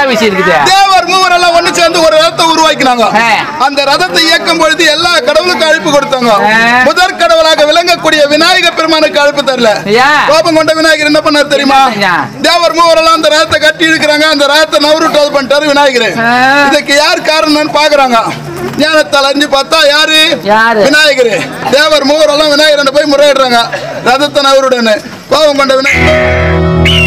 விஷயம் இருக்குது தேவர் மூவர் எல்லாம் ஒண்ணு சேர்ந்து ஒரு ரதத்தை உருவாக்கினாங்க ஆ. அந்த ரதத்தை இயக்கும் பொழுது எல்லா கடவுளுக்கும் அழைப்பு கொடுத்தாங்க ஆ. முதற் கடவுளாக விளங்கக்கூடிய விநாயக பெருமானுக்கு அழைப்பு தரல ஏன்? கோபம் கொண்ட விநாயகர் என்ன பண்ணார் தெரியுமா என்ன செஞ்சான்? தேவர் மூவர் எல்லாம் அந்த ரதத்தை கட்டி இழுக்கிறாங்க அந்த ரதத்தை நவருட்டாது பண்ணிட்டாரு விநாயகர் ஆ. இதுக்கு யார் காரணம்னு பாக்குறாங்க ஞானத்தால் அறிஞ்சு பார்த்தா யாரு யாரு? விநாயகர் தேவர் மூவர் எல்லாம் விநாயகர் போய் முறையிடுறாங்க ரதத்தை நவருடன்னு கோபம் கொண்ட விநாயகர்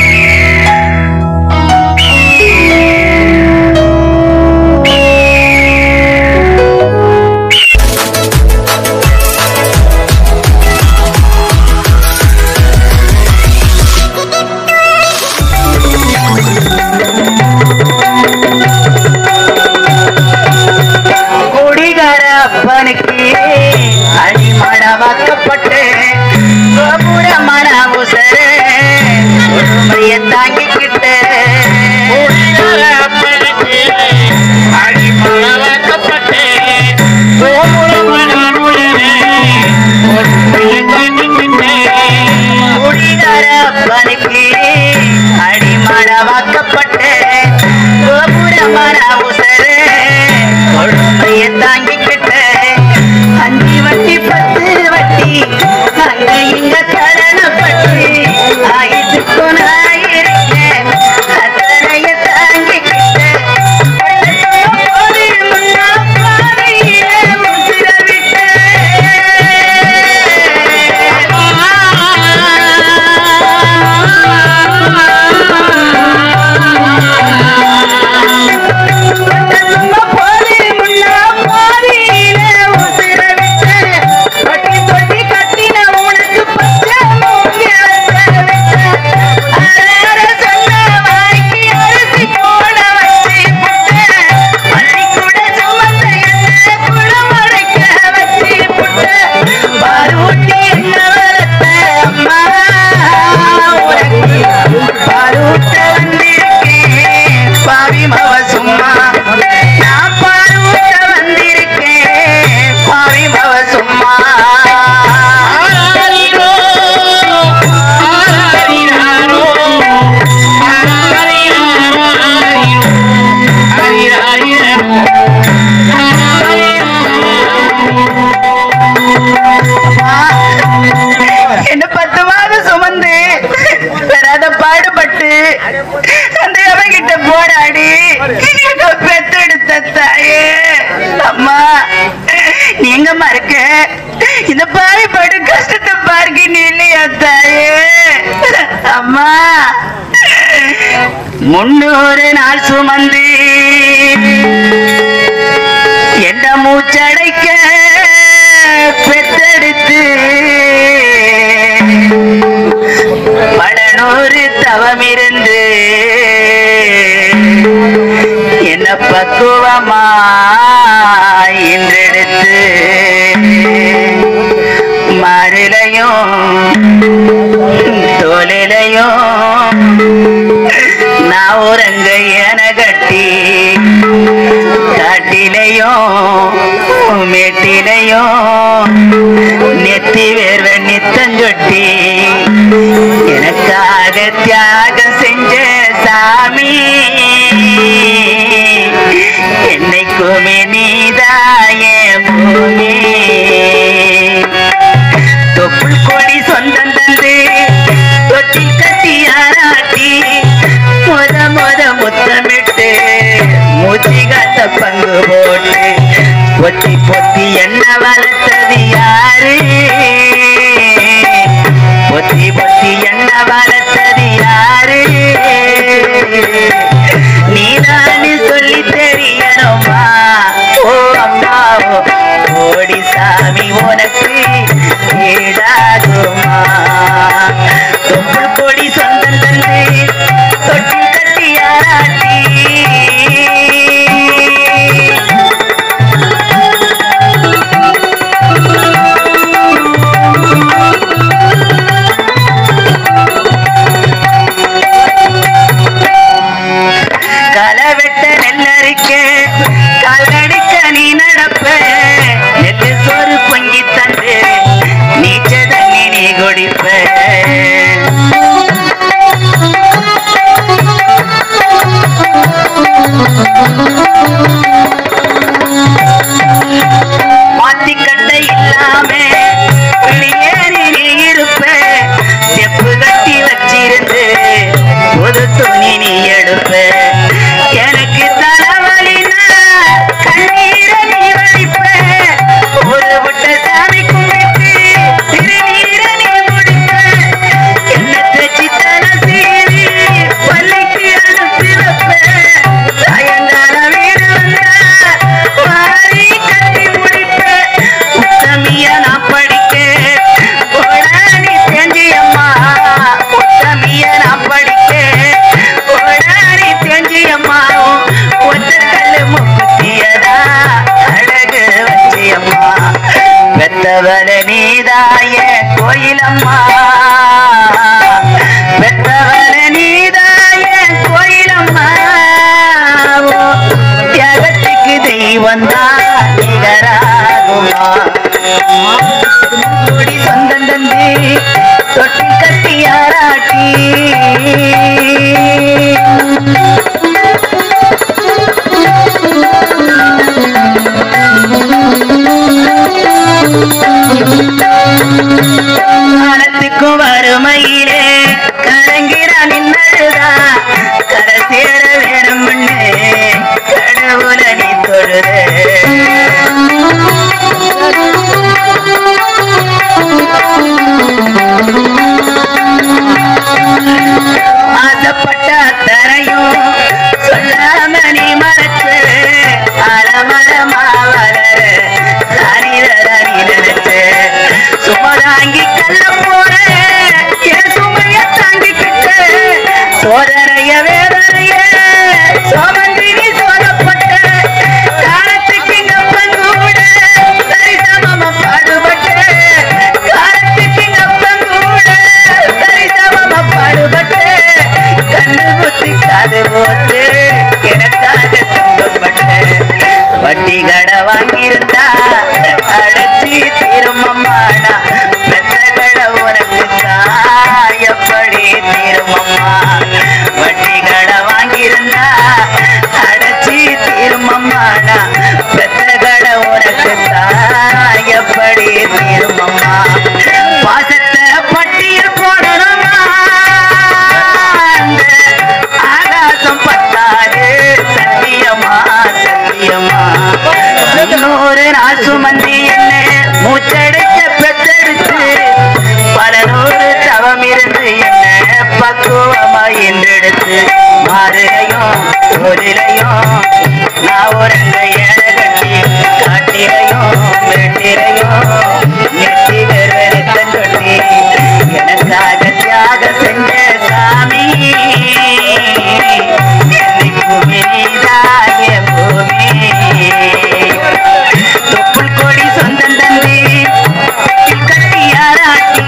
குடிகார அப்பனுக்கு அடிமடமாக்கப்பட்டு கோபுரமான உசரு உண்மைய தாங்கிக்கிட்டு குடிகார அப்பனுக்கு அடிமடமாக்கப்பட்டு கோபுரமான உசரு உண்மைய தாங்கிக்கிட்டு குடிகார அப்பனுக்கு அடிமடமாக்கப்பட்டு கோபுரமான உசரு கொழும்பைய தாங்கிக்கிட்டு அஞ்சு வட்டி பத்து வட்டி அங்க இங்க கடனப்பட்டு ஆயிரத்துக்கும் நான் இருக்கேன் அத்தனைய தாங்கிக்கிட்டு ஒரு முன்னா பாதையில முத்திர சும்மா போது முன்னா பாதியில உசுர விட்டு தொட்டி தொட்டி கத்தின உனக்கு பச்சை மூங்கி வச்ச அரை சொன்ன வாய்க்கு அரிசி போட வச்சு புட்ட பள்ளி கூட சுமந்த என்ன குளமடைக்க வச்சு புட்ட பாரூட்டி என்ன வளர்த்த அம்மா உனக்கு பாரூட்ட வந்திருக்கேன் பாவி மவ சும்மா நான் பாரூட்ட வந்திருக்கேன் பாவி மவ சும்மா ஆராரிரோ, ஆராரிராரோ, ஆராரிராரோ, ஆரிராரிரோ, என்ன பத்து மாதம் சுமந்து பெறாத பாடுபட்டு அந்த அவங்கிட்ட போராடி நான் பெத்தெடுத்த தாயே அம்மா நீங்கம்மா இருக்க இந்த பாவி படு கஷ்டத்தை பார்க்க நீ இல்லையா தாயே அம்மா முன்னூறு நாள் சுமந்து என்ன மூச்சடைக்க பெத்தெடுத்து படனூறு தவம் இருந்து என்ன பக்குவமா இன்றெடுத்து மாறிலையும் தோலிலையும் நான் உறங்க என கட்டி காட்டிலையும் மேட்டிலையும் நெத்தி வேர்வ நித்தஞ்சொட்டி எனக்காக தியாகம் செஞ்ச சாமி என்னைக்குமே நீதாய பூமி தொப்புள் கொடி சொந்தம் தந்து தொட்டில் கட்டி ஆராட்டி முத முத முத்தமிட்டு மூச்சு காத்த பங்கு போட்டு பொத்தி பொத்தி என்ன வளர்த்தது யாரு பொத்தி பொத்தி என்ன வளர்த்தது யாரு நீதானு சொல்லி தெரியணுமா ஓ அம்மாவோ ஓடி சாமி உனக்கு ஈடாகுமா தொப்புள் கொடி சொந்தம் தந்து தொட்டி கட்டி ஆராட்டி களவெட்ட நெல்லரிக்க கால்நடிக்க நீ நடப்ப நெல்லு சோறு பொங்கி தந்து நீச்ச தண்ணி நீ குடிப்ப அம்மா பெற்றவர நீதாய கோயிலம்மா ஓ, தியாகத்துக்கு தெய்வம் தான் நிகராகுமா கூடி சொந்தம் தந்து தொட்டி கட்டி ஆராட்டி காலத்துக்கும் வறுமையிலே கலங்கிறா நின்னழுதா கரை சேர வேணும்னு கடவுள நீ தொழுது ஆசைப்பட்ட அத்தனையும் சொல்லாம நீ மறைச்சு அலமரமா வளர சாரிதர நீ நினைச்சு சுமதாங்கி கல்ல போற என் சுமைய தாங்கிக்கிட்டு சோதனைய வேதனைய சோமந்தி நீ சோதப்பட்ட காலத்துக்கு இங்க பங்கூட சரிசமமா பாடுபட்ட காலத்துக்கு இங்க பங்கூட சரிசமமா பாடுபட்ட கண்ணு குத்தி காது போட்டு எனக்காக துன்பப்பட்ட வட்டி கடை வாங்கியிருந்தா அடைச்சி திருமம்மாடா பெத்த கடை உனக்கு தான் எப்படி திருமம்மா வட்டி கடை வாங்கியிருந்தா அடைச்சி திருமம்மாடா பெத்த கடை உனக்கு தான் எப்படி திருமம்மா பாசத்தை பட்டியல் போடணுமா அந்த ஆகாசம் பத்தாது சத்தியமா சத்தியமா இன்னொரு நாள் சுமந்தி என்ன மூச்சடைச்ச பெத்தெடுத்து பல நூறு தவம் இருந்து என்ன பக்குவமா என்றெடுத்து மாறுகையும் தொழிலையும் நான் ஒரு ஏழை கட்டி காட்டிலையும் வெட்டிலையும் நெட்டி வெறுவெடுத்தன் தொட்டி எனக்காக தியாகம் செஞ்ச சாமி என்னை பூமி நீதாய பூமி தொப்புள் கொடி சொந்தம் தந்து கட்டியாராட்டி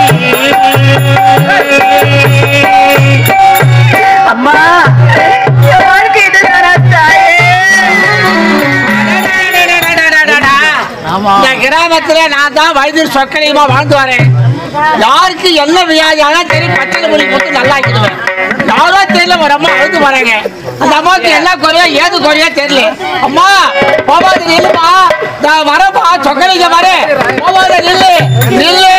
அம்மா என் வாழ்க்கை இதுதானா தாயே இந்த கிராமத்துல நான் தான் வைத்தியர் சொக்கலியமா வாழ்ந்து வரேன் யாருக்கு என்ன வியாதி ஆனாலும் சரி பச்சை மொழி போட்டு நல்லா ஆக்கிடுவேன் யாரோ தெரியல ஒரு அம்மா அழுது வராங்க அந்த அம்மாவுக்கு என்ன குறையா ஏது குறையா தெரியல அம்மா போவாத நில்லுமா நான் வரப்பா சொக்கலிங்க வரேன் போவாத நில்லு நில்லு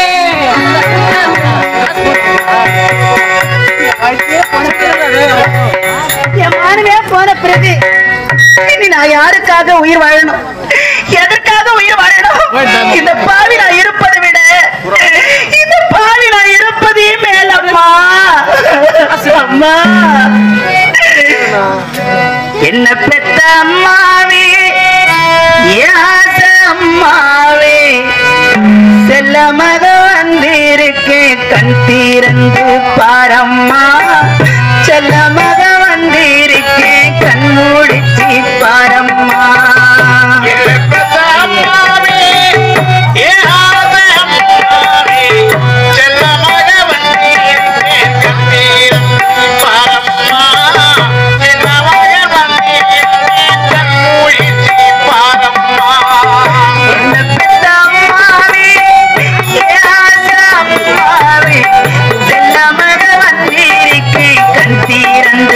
என் மானமே போன பிறகு இனி நான் யாருக்காக உயிர் வாழணும் எதற்காக உயிர் வாழணும் இந்த பாவி நான் இருப்பதை விட இந்த பாவி நான் இருப்பதே மேலம்மா அம்மா என்ன பெத்த அம்மாவே என் ஆசை அம்மாவே செல்ல மக வந்திருக்கேன் கண் தீரந்து பாரம்மா செல்ல மக வந்திருக்கேன் கண் மூடிச்சு பாரம்மா என்ன பெத்த அம்மாவே என் ஆசை அம்மாவே செல்ல மக வந்திருக்கேன் கண் தீரந்து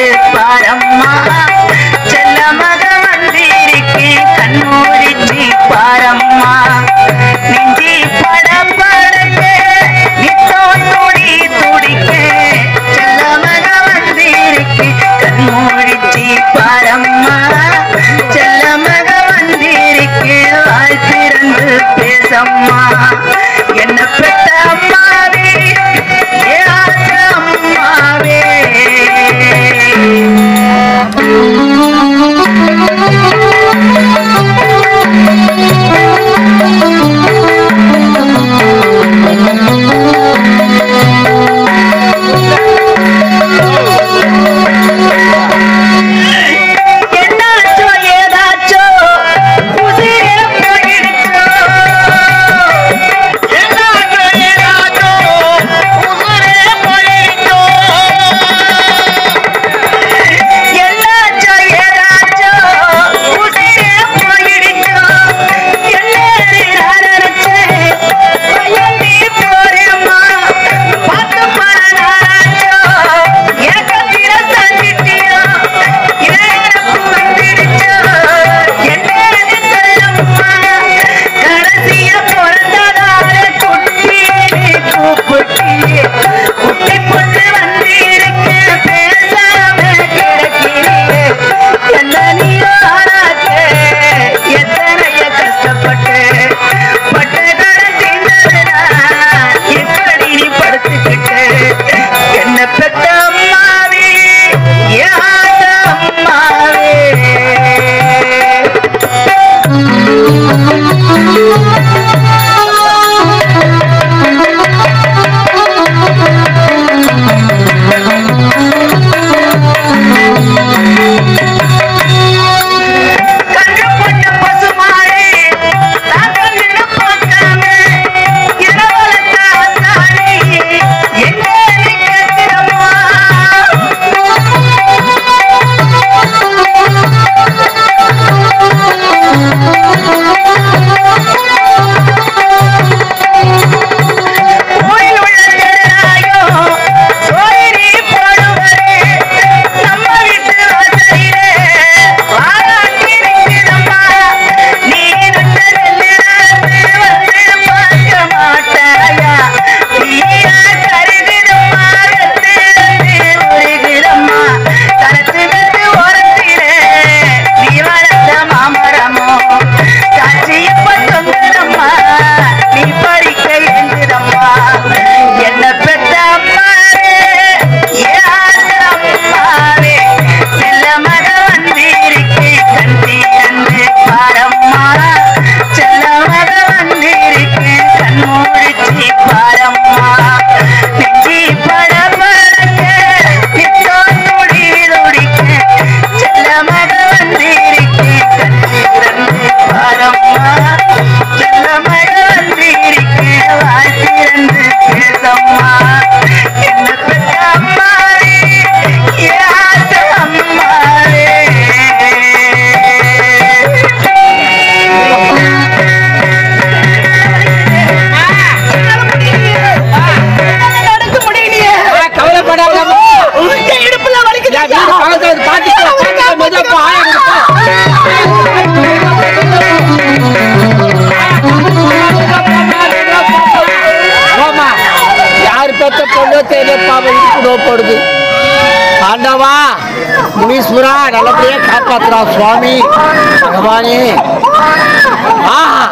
உள்ள போடுது ஆண்டவா முனீஸ்வரா நல்லபடியா காப்பாத்துறா சுவாமி பகவானே ஆஹா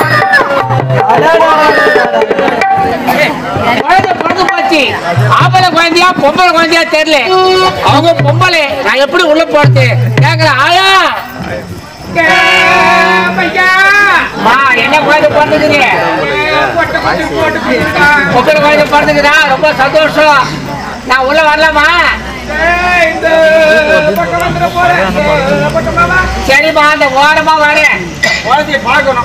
குழந்தை பிறந்து போச்சு ஆம்பளை குழந்தையா பொம்பளை குழந்தையா தெரியல அவங்க பொம்பளை நான் எப்படி உள்ள போறது கேக்குறேன் ஆயா மா என்ன குழந்தை பிறந்துக்குது பொம்பளை குழந்தை பிறந்துக்குதா ரொம்ப சந்தோஷம் நான் உள்ள வரலாமா சரிம்மா அந்த ஓரமா வரேன் குழந்தைய பார்க்கணும்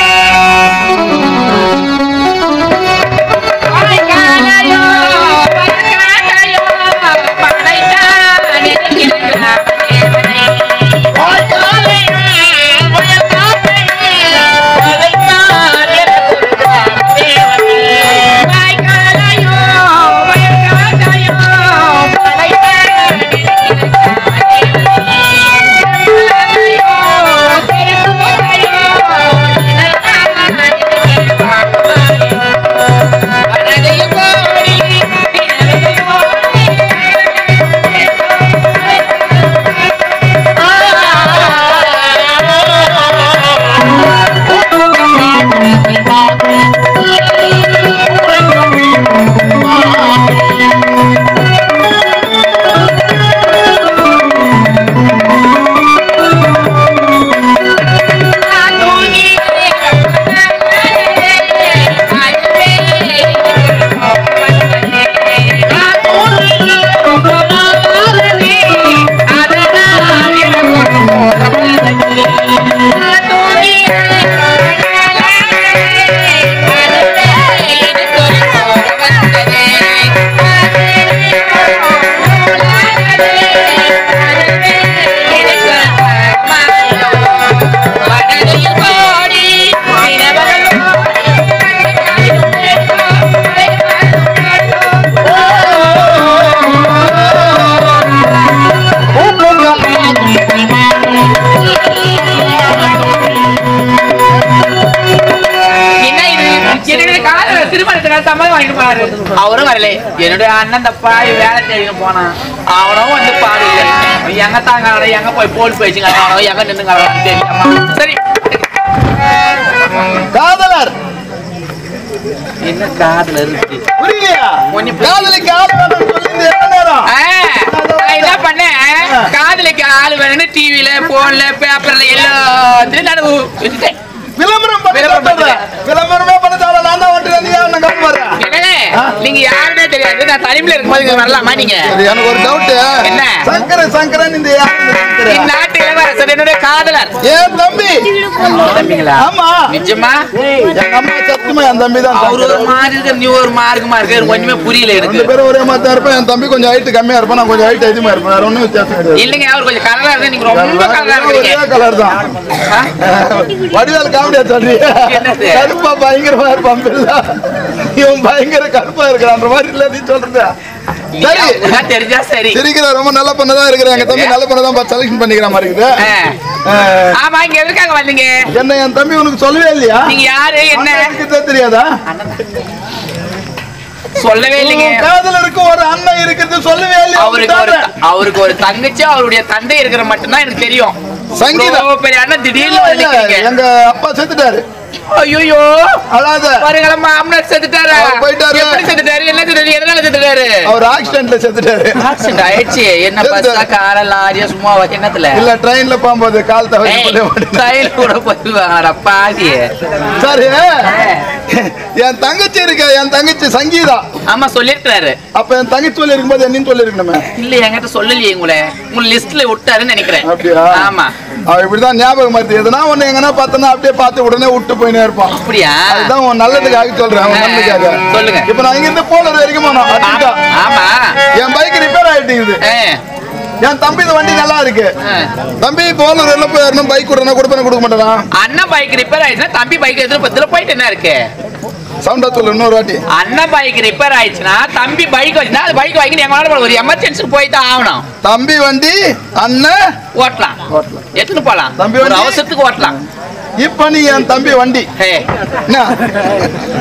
என்ன இது என்னுடைய காதல திருமணத்தினால சம்மதம் வாங்கிட்டு போனாரு அவரும் வரல என்னுடைய அண்ணன் தப்பா வேலை தேடின்னு போனான் அவனும் வந்து பாரு இல்லை எங்க தாங்க எங்க போய் போல் பேசுங்க அவனும் எங்க நின்னுங்க தெரியாம சரி காதலர் என்ன காதல இருக்கு புரியலையா ஒண்ணு புரியல. காதலிக்கு ஆள் வேணும்னு சொல்லி எவ்வளவு நேரம் ஆ, நான் என்ன பண்ணேன் காதலிக்கு ஆள் வேணும்னு டிவில போன்ல பேப்பர்ல எல்லாத்துலயும் நடுவு வச்சுட்டேன் விளம்பரம் பண்ணி விளம்பரம் சொல்றேன். விளம்பரமே பண்ண தேவை நான் தான் வந்துட்டு நீ என்ன கம்மி வர என்னங்க நீங்க யாருன்னே தெரியாது நான் தனிமையில இருக்கும்போது இங்க வரலாமா நீங்க சரி எனக்கு ஒரு டவுட் என்ன? சங்கர சங்கரன் இந்த யார் இந்த சங்கரன்? இந்நாட்டு இளவரசர் என்னுடைய காதலர் ஏன் தம்பி தம்பிங்களா ஆமா நிஜமா எங்க அம்மா சத்தியமா என் தம்பி தான் அவர் ஒரு மாதிரி இருக்க நீ ஒரு மார்க்கமா இருக்க எனக்கு ஒண்ணுமே புரியல ரெண்டு எனக்கு பேரும் ஒரே மாதிரி தான் இருப்பேன் என் தம்பி கொஞ்சம் ஹைட் கம்மியா இருப்பான் நான் கொஞ்சம் ஹைட் அதிகமா இருப்பேன் வேற ஒண்ணும் வித்தியாசம் கிடையாது இல்லைங்க அவர் கொஞ்சம் கலரா இருந்தா நீங்க ரொம்ப கலரா இருக்கீங்க ஒரே கலர் தான் ஆ? வடிவேல் காமெடியா சொல்றீங்க என்னது? கருப்பா பயங்கரமா இருப்பான் பிள்ளை இவன் பயங்கர கருப்பா இருக்கிறான்ற மாதிரி இல்ல நீ சொல்றது சரி நீங்க தெரிஞ்சா சரி சிரிக்கிற ரொம்ப நல்ல பொண்ணு தான் இருக்கிறேன் எங்க தம்பி நல்ல பொண்ணு தான் செலக்ஷன் பண்ணிக்கிற மாதிரி இருக்குது ஆ. ஆ, ஆமா இங்க எதுக்காக வந்தீங்க என்ன என் தம்பி உனக்கு சொல்லவே இல்லையா நீங்க யாரு என்ன அண்ணனுக்கு தான் தெரியாதா சொல்லவே இல்லைங்க உன் காதலருக்கு ஒரு அண்ணன் இருக்கிறது சொல்லவே இல்லையா அவருக்கு ஒரு உன்கிட்ட? அவருக்கு ஒரு தங்கச்சி அவருடைய தந்தை இருக்கிற மட்டும்தான் எனக்கு தெரியும் சங்கீதா. இவ்வளவு பெரிய அண்ணன் திடீர்னு இல்ல, வந்து இல்ல, நிக்கிறீங்க. எங்க அப்பா செத்துட்டாரு ஐயோ அழாத பாருங்கள மாமனார் செத்துட்டாரா அவர் போயிட்டாரு. எப்படி செத்துட்டாரு என்ன செத்துட்டாரு எதனால செத்துட்டாரு அவர் ஆக்சிடென்ட்ல செத்துட்டாரு ஆக்சிடென்ட் ஆயிடுச்சு என்ன செத்துட்டாரு. பஸ்ஸா கார லாரியா சும்மா என்னத்துல இல்ல ட்ரெயின்ல போகும்போது கால் தவறி போட்டு ஓடினாரு. கையில் கூட போய் பாதி சரி என் தங்கச்சி இருக்க என் தங்கச்சி சங்கீதா ஆமா சொல்லிருக்காரு அப்ப என் தங்கச்சி சொல்லி இருக்கும்போது என்னன்னு சொல்லி இருக்கணுமே இல்ல என்கிட்ட சொல்லலையே உங்களை உங்க லிஸ்ட்ல விட்டாருன்னு நினைக்கிறேன் அப்படியா ஆமா அவ இப்படிதான் ஞாபகம் மருத்து எதனா ஒண்ணு எங்கன்னா பார்த்தனா அப்படியே பார்த்து உடனே விட்டு போயினே இருப்பான் அப்படியா அதுதான் உன் நல்லதுக்காக சொல்றேன் உன் நல்லதுக்காக சொல்லுங்க. இப்ப நான் இங்க இருந்து போனது வரைக்கும் போனோம் அடிக்கா. ஆமா என் பைக் ரிப்பேர் ஆயிட்டுக்குது ஆ, என் தம்பி இந்த வண்டி நல்லா இருக்கு ஆ. தம்பி போலூர் எல்லாம் போய் யாருன்னா பைக் விடுறா கொடுப்பேன் கொடுக்க மாட்டேனா அண்ணன் பைக் ரிப்பேர் ஆயிடுச்சுன்னா தம்பி பைக் எடுத்துட்டு பத்துல போயிட்டு என்ன இருக்கு சவுண்டா சொல்லு இன்னொரு வாட்டி அண்ணன் பைக் ரிப்பேர் ஆயிடுச்சுன்னா தம்பி பைக் வச்சுனா அது பைக் வாங்கி எங்க வேணாலும் ஒரு எமர்ஜென்சி போய் தான் ஆகணும் தம்பி வண்டி அண்ணன் ஓட்டலாம் எடுத்துட்டு போலாம் தம்பி ஒரு வண்டி? அவசரத்துக்கு ஓட்டலாம் இப்ப நீ என் தம்பி வண்டி ஹே என்ன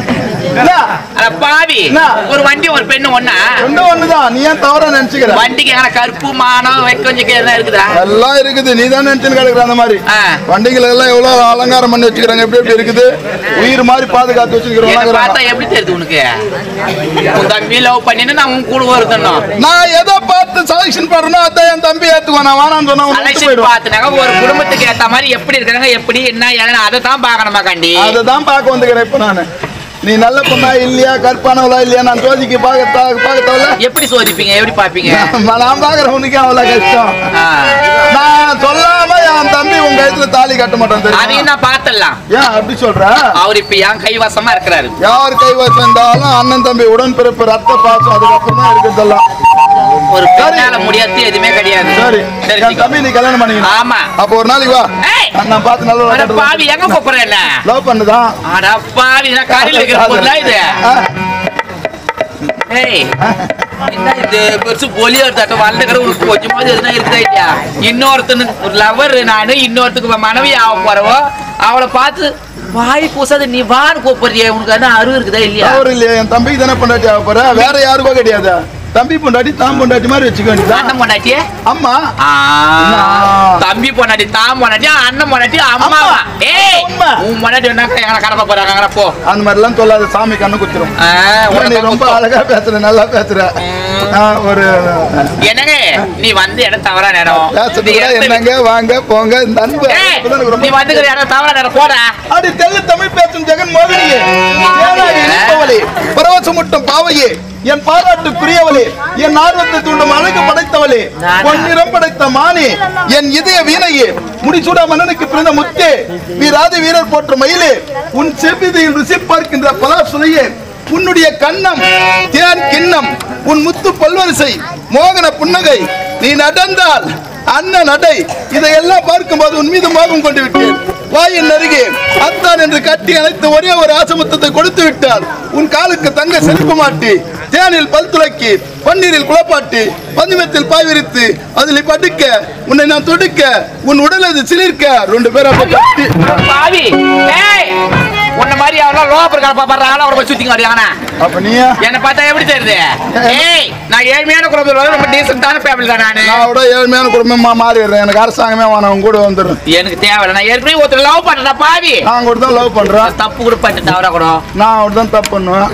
என்ன? அட பாவி என்ன? ஒரு வண்டி ஒரு பெண்ணு ஒண்ணா ரெண்டும் ஒண்ணுதான் நீ ஏன் தவறா நினைச்சுக்கிற வண்டிக்கு எങ്ങനെ கருப்பு மானம் வைக்கொஞ்சிக்கு எதனா இருக்குதா எல்லாம் இருக்குது நீ தான் நினைச்சுன்னு கிடக்குற அந்த மாதிரி ஆ. வண்டிகள் எல்லாம் எவ்வளவு அலங்காரம் பண்ணி வச்சுக்கிறாங்க எப்படி எப்படி இருக்குது உயிர் மாதிரி பாதுகாத்து என்ன பார்த்தா வச்சுக்கிறோம் எப்படி தெரியுது உனக்கு உன் தம்பி லவ் பண்ணின்னு நான் உன் கூட வருதுன்னு நான் எதை பார்த்து செலக்ஷன் பண்றேனோ அதான் என் தம்பி ஏத்துக்குவான் நான் வேணான்னு சொன்னா அவன் விட்டு கலெக்ஷன் போயிடுவான் பார்த்துனாக்க ஒரு குடும்பத்துக்கு ஏத்த மாதிரி எப்படி இருக்காங்க எப்படி என்ன ஏன்னா அதை தான் பார்க்கணுமா கண்டி அதை தான் பார்க்க வந்துக்கிறேன் இப்ப நானு நீ நல்ல பொண்ணா இல்லையா கற்பானவளா இல்லையா நான் ஜோதிக்கு பார்க்க பார்க்கத்தவல எப்படி சோதிப்பீங்க எப்படி பாப்பீங்க நான் பாக்குறேன் உனக்கு அவ்வளவு கஷ்டம் ஆ. நான் சொல்லாம என் தம்பி உங்க கழுத்துல தாலி கட்ட மாட்டேன் தெரியுமா அதையும் நான் பார்த்தலாம் ஏன் அப்படி சொல்ற அவர் இப்ப என் கைவசமா இருக்கிறாரு யார் கைவசம் இருந்தாலும் அண்ணன் தம்பி உடன்பிறப்பு ரத்த பாசம் அதுக்கப்புறம் தான் இருக்கிறதெல்லாம் ஒரு பெண்ணால முடியாது எதுவுமே கிடையாது சரி என் தெரிஞ்சுக்கோ. தம்பி நீ கல்யாணம் பண்ணிக்கணும் ஆமா அப்போ ஒரு நாளைக்கு வா ஏய்! நான் பார்த்து நல்ல அட பாவி எங்க போறேன் என்ன லவ் பண்ணுதான் அட பாவி நான் காரில் இருக்கிற பொருளா இது ஆ, ஏய் என்ன இது பெருசு பொலி ஒருத்தாட்டம் வளர்ந்துக்கிற ஒரு கொஞ்சமாவது எதுனா இருக்குதா இல்லையா இன்னொருத்தனு ஒரு லவர் நானு இன்னொருத்துக்கு மனைவி ஆக போறவோ அவளை பார்த்து வாய் பூசாத நீ வான்னு கூப்பிடுறிய உனக்கு என்ன அருவு இருக்குதா இல்லையா தவறு இல்லையா என் தம்பிக்கு தானே பொண்டாட்டி ஆக போற வேற யாருக்கோ கிடையாது தம்பி பொண்டாட்டி தான் பொண்டாட்டி மாதிரி வச்சுக்க வேண்டியதான் அண்ணன் பொண்டாட்டியே அம்மா ஆ, என்ன? தம்பி பொண்டாட்டி தான் பொண்டாட்டி அண்ணன் பொண்டாட்டி அம்மாவா அம்மா. ஏய் உண்மை. உன் பொண்டாட்டி என்ன எங்களை கடமை போறாங்க அங்கே போ அந்த மாதிரிலாம் சொல்லாத சாமி கண்ணு குத்துரும் ஆ, இல்ல, நீ உனக்கு ரொம்ப குத்தம். அழகா பேசுற நல்லா பேசுற ஆ, ஒரு என்னங்க நீ வந்து இடம் தவறா நேரம் பேசுறது கூட என்னங்க வாங்க போங்க இந்த அன்பு ஏய், இப்பதான் எனக்கு ரொம்ப நீ வந்துக்கிற இடம் தவறா நேரம் போடா அடி தெல்லு தமிழ் பேசும் ஜெகன் மோகினியே ஏனாகி இனிப்பவளே பரவசமுட்டும் பாவையே என் பாராட்டுக்குரியவளே என் ஆர்வத்தை தூண்டும் அழகு படைத்தவளே பொன்னிறம் படைத்த மானே என் இதய வீணையே முடிசூடா மன்னனுக்கு பிறந்த முத்தே வீராதி வீரர் போற்ற மயிலே உன் செவ்விதையில் ருசி பார்க்கின்ற பலாசுலையே உன்னுடைய கண்ணம் தேன் கிண்ணம் உன் முத்து பல்வரிசை மோகன புன்னகை நீ நடந்தால் அண்ணன் நடை இதையெல்லாம் பார்க்கும்போது உன் மீது மோகம் கொண்டு விட்டேன் வாயின் அருகே அத்தான் என்று கட்டி அணைத்து ஒரே ஒரு ஆசமுத்தத்தை கொடுத்து விட்டால் உன் காலுக்கு தங்க செருப்பு மாட்டி தேனில் பல் துளக்கி பன்னீரில் குளப்பாட்டி பந்துமத்தில் பாய் விரித்து அதில் படுக்க உன்னை நான் தொடுக்க உன் உடல் அது சிலிர்க்க ரெண்டு பேரும் அப்ப கட்டி பாவி ஏய் உன்ன மாதிரி அவ்வளோ லோபர் கலப்பா பாடுறாங்க அவரை போய் சுத்திங்க வரையாங்கண்ணா அப்ப நீயா என்ன பார்த்தா எப்படி தெரியுது ஏய் நான் ஏழ்மையான குடும்பத்தில் ரொம்ப டீசென்டான ஃபேமிலி தான் நானு நான் விட ஏழ்மையான குடும்பமா மாறிடுறேன் எனக்கு அரசாங்கமே வேணாம் உன் கூட வந்துடுறேன் எனக்கு தேவையில்ல நான் ஏற்கனவே ஒருத்தர் லவ் பண்றேன் பாவி நான் கூட தான் லவ் பண்றேன் தப்பு கூட பண்ணிட்டு தவறா கூட நான் கூட தான் தப்பு பண்ணுவேன்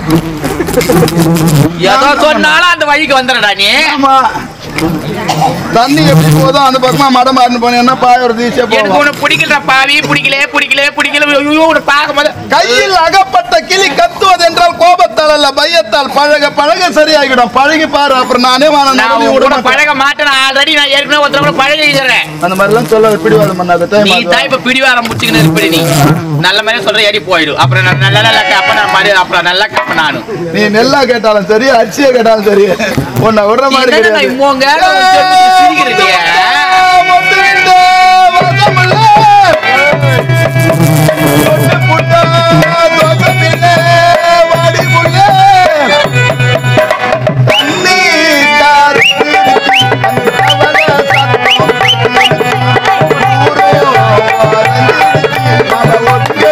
ஏதோ சொன்னாலும் அந்த வழிக்கு வந்துடுறா நீ ஆமா தண்ணி எப்படி போதும் அந்த பக்கமா மடம் மாறினு போனேன்னா பாய ஒரு ஈஸியா எனக்கு போகும் உன்னை பிடிக்கல பாவி பிடிக்கல பிடிக்கல பிடிக்கல ஐயோ உன்னை பார்க்கும்போது கையில் அகப்பட்ட கிளி கத்துவது என்றால் கோபத்தால் அல்ல பயத்தால் பழக பழக சரியாகிடும் பழகி பாரு அப்புறம் நானே வாழ நான் நடுவுல உன் விட கூட மாட்டேன். பழக மாட்டேன் ஆல்ரெடி நான் ஏற்கனவே ஒருத்தர் கூட பழகிக்கிறேன் அந்த மாதிரிலாம் சொல்ல பிடிவாதம் பண்ணாத டைம் நீ தான் இப்ப பிடிவாரம் முடிச்சுக்கின்னு இருப்படி நீ நல்ல மாதிரி சொல்ற ஏடி போயிடும் அப்புறம் நான் நல்ல நல்ல கப்ப நான் மாதிரி அப்புறம் நல்லா கப்ப நானு நீ நெல்லா கேட்டாலும் சரி அரிசியை கேட்டாலும் சரி உன்னை விடுற மாதிரி என்னடா கிடையாது. இம்மோங்க சிரிக்கிறீங்க ஏய், முத்து விட்டு வசமில்ல. தொட்டு புட்டா தோசமில்ல, வாடி புள்ள. தண்ணி காருக்கு அந்தவள சத்தம். ஊரோ அரங்கிருச்சு, மன ஒட்டு.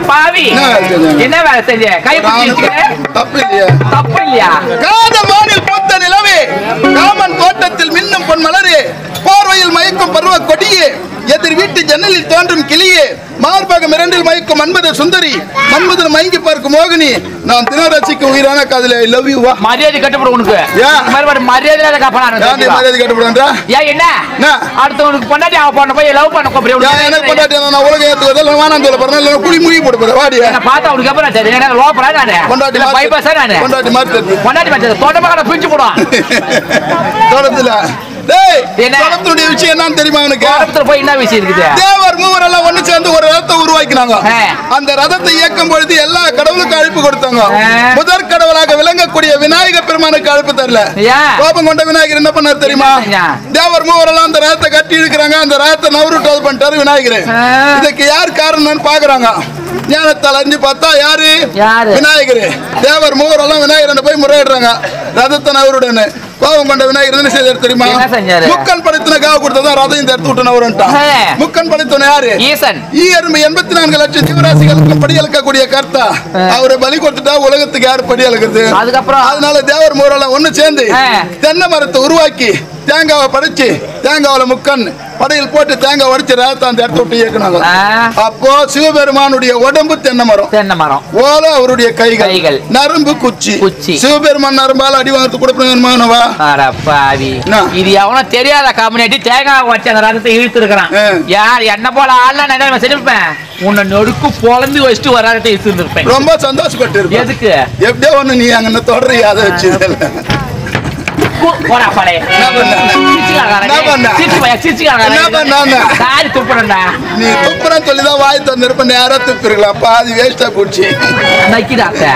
பாவி என்ன வேலை செஞ்சேன்? என்ன வேலை செஞ்ச கை பிடிச்சி தப்பு இல்லையா தப்பு இல்லையா காத வானில் பூத்த நிலவே காமன் தோட்டத்தில் மின்னும் பொன் மலரே போர்வையில் மயக்கும் பருவ கொடியே எதிர் வீட்டு ஜன்னலில் தோன்றும் கிளியே மார்பகம் இரண்டில் மயக்கும் மன்மத சுந்தரி மன்மதன் மயங்கி பார்க்கும் மோகினி நான் தினரசிக்கு உயிரான காதல லவ் யூ வா மரியாதை கட்டுப்படும் உனக்கு ஏன்? இந்த மாதிரி ஒரு மரியாதை ஏன் நீ காப்பாடு மரியாதை கட்டுப்படுறா ஏன் என்ன என்ன? அடுத்தவனுக்கு பொண்டாட்டி அவ பொண்ண போய் லவ் பண்ண கூப்பிடு ஏன் எனக்கு பொண்டாட்டி நான் உலகம் ஏத்துவதில்ல வேணாம் சொல்ல போறேன் இல்ல குடி முகி போட்டு போறேன் வாடியா என்ன பார்த்தா அவனுக்கு அப்புறம் சரி என்ன லோப்பரா நானு பொண்டாட்டி இல்ல மாத்து. பைபாஸா நானு பொண்டாட்டி மாத்து பொண்டாட்டி மச்சது தோட்டமா கடை பிரிச்சு போடுவான் தோட்டத்துல டேய் என்ன? தோட்டத்துடைய விஷயம் என்னன்னு தெரியுமா உனக்கு தோட்டத்துல போய் என்ன விஷயம் இருக்குது தேவர் மூவர் எல்லாம் ஒண்ணு சேர்ந்து ஒரு ரதத்தை உருவாக்கினாங்க ஆ. அந்த ரதத்தை இயக்கும் பொழுது எல்லா கடவுளுக்கும் அழைப்பு கொடுத்தாங்க ஆ. முதற் கடவுளாக விளங்கக்கூடிய விநாயக பெருமானுக்கு அழைப்பு தரல ஏன்? கோபம் கொண்ட விநாயகர் என்ன பண்ணார் தெரியுமா என்ன செஞ்சான்? தேவர் மூவர் எல்லாம் அந்த ரதத்தை கட்டி இழுக்கிறாங்க அந்த ரதத்தை நவருட்டது பண்ணிட்டாரு விநாயகர் ஆ. இதுக்கு யார் காரணம்னு பாக்குறாங்க ஞானத்தால் அறிஞ்சு பார்த்தா யாரு யாரு? விநாயகர் தேவர் மூவர் எல்லாம் விநாயகர் போய் முறையிடுறாங்க ரதத்தை நவருடன்னு கோபம் கொண்ட விநாயகர் என்ன செய்தார் தெரியுமா என்ன செஞ்சாரு? முக்கன் படைத்தன காவ கொடுத்ததான் ரதம் இந்த எடுத்து விட்டு நவருன்ட்டான் ஆ. முக்கன் படைத்தவன் யாரு ஈசன் ஈயரும்பு எண்பத்தி நான்கு லட்சம் ஜீவராசிகளுக்கு படி அளக்கக்கூடிய கர்த்தா அவரை பலி கொடுத்துட்டா உலகத்துக்கு யார் படி அளக்குது அதுக்கப்புறம்? அதனால தேவர் மூரெல்லாம் ஒண்ணு சேர்ந்து ஆ. தென்னை மரத்தை உருவாக்கி தேங்காவை படைச்சு தேங்காவில முக்கன் படையில் போட்டு தேங்காய் உடைச்சு ரேத்த அந்த இடத்த விட்டு இயக்குனாங்க ஆ. அப்போ சிவபெருமானுடைய உடம்பு தென்னை மரம் தென்னை மரம் ஓலை அவருடைய கைகள் கைகள். நரம்பு குச்சி குச்சி. சிவபெருமான் நரம்பால அடி வாங்கறது கொடுப்பா அட பாவி என்ன? இது எவனோ தெரியாத கம்யூனிட்டி தேங்காய் வச்சு அந்த ரதத்தை இழுத்து இருக்கிறான் ஆ. யார் என்ன போல ஆள்லாம் நான் செஞ்சிருப்பேன் உன்னை நொடுக்கு பொழந்து வச்சுட்டு ஒரு ரதத்தை இழுத்து இருந்திருப்பேன் ரொம்ப சந்தோஷப்பட்டு இருப்பேன் எதுக்கு எப்படியோ ஒண்ணு நீ அங்க தொடர்றி அதை வச்சு போ- போடா பழைய என்ன பண்ண? என்ன பண்ண? என்ன பண்ண? சாரி துப்புறா நீ துப்புறன்னு சொல்லிதான் வாய் தந்திருப்ப நேரா துப்பிருக்கலாம் பாதி வேஸ்டா போச்சு நக்கிடாத்த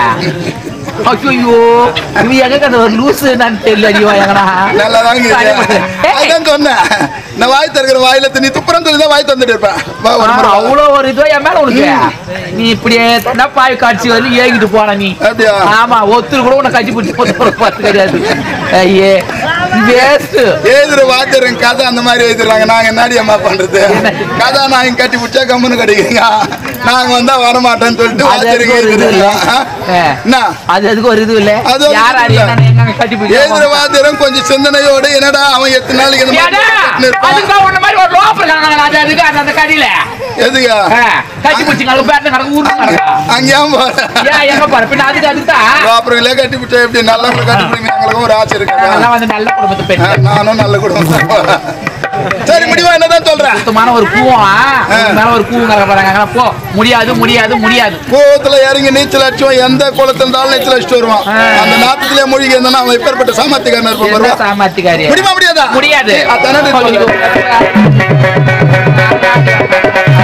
ஐயோ நீ எங்க அந்த ஒரு லூசு நான் தெரியல நீ எங்கடா நல்லா தாங்க அதான் சொன்னேன் நான் வாய் திறக்கிற வாயில நீ துப்புறன்னு சொல்லிதான் வாய் தந்துட்டு இருப்பேன் வா ஒரு முறை வா. அவ்வளோ ஒரு இதுவா என் மேல உனக்கு நீ இப்படியே தண்டா பாய் காட்சி வந்து ஏகிட்டு போன நீ அப்படியா? ஆமா ஒத்துரு கூட உன்னை கட்சி பிடிச்சி போட்டு பார்த்து கிடையாது ஐயே வேஸ்ட் எழுதுற வாத்தியரும் கதை அந்த மாதிரி எழுதுறாங்க நாங்க என்னடி அம்மா பண்றது கதை நாங்க கட்டி பிடிச்சா கம்முன்னு கிடைக்குங்க நாங்க வந்தா வரமாட்டோம்னு சொல்லிட்டு அது அதுக்கு வாத்தியருக்கு ஒரு இது இல்ல எழுதுறோம் ஆ. என்ன அது அதுக்கு ஒரு இது இல்ல அது ஒரு யார் இது இல்ல. யார் எங்க கட்டி எழுதுற பிடிச்சி வாத்தியரும் கொஞ்சம் சிந்தனையோட என்னடா அவன் எத்தனை நாளைக்கு இந்த மாதிரி கட்டின்னு இருப்பான். அதுக்கு உன்ன மாதிரி ஒரு லோப் இருக்காங்க அது அதுக்கு அந்த அந்த கடியில எதுக்கா கட்டி பிடிச்சி நடக்கும் பேட்டு நடக்கும் ஊருக்கு நடக்கும் அங்கேயும் போற ஏன் எங்க பாரு பின்ன அதுக்கு அதுக்கு தான் அப்புறம் கட்டி பிடிச்சா எப்படி நல்லவங்களை கட்டி பிடிங்க எங்களுக்கும் ஒரு ஆசை இருக்கு அதெல்லாம் வந்து நல்ல குடும்பத்து பெண் நானும் நல்ல குடும்பம் சரி முடிவா என்னதான் சொல்றேன் சுத்தமான ஒரு பூவா மேல ஒரு பூ கலக்க போறாங்க போ முடியாது முடியாது முடியாது கூவத்துல இறங்கி நீச்சல் அடிச்சுவோம் எந்த குளத்துல இருந்தாலும் நீச்சல் அடிச்சுட்டு வருவான் ஆ. அந்த நாட்டுலயே மூழ்கி இருந்தா அவன் இப்பேற்பட்ட சாமர்த்தியக்காரன் இருப்பான் என்ன வருவான் சாமர்த்தியக்காரி முடியுமா முடியாதா முடியாது அதானே சொல்றேன்.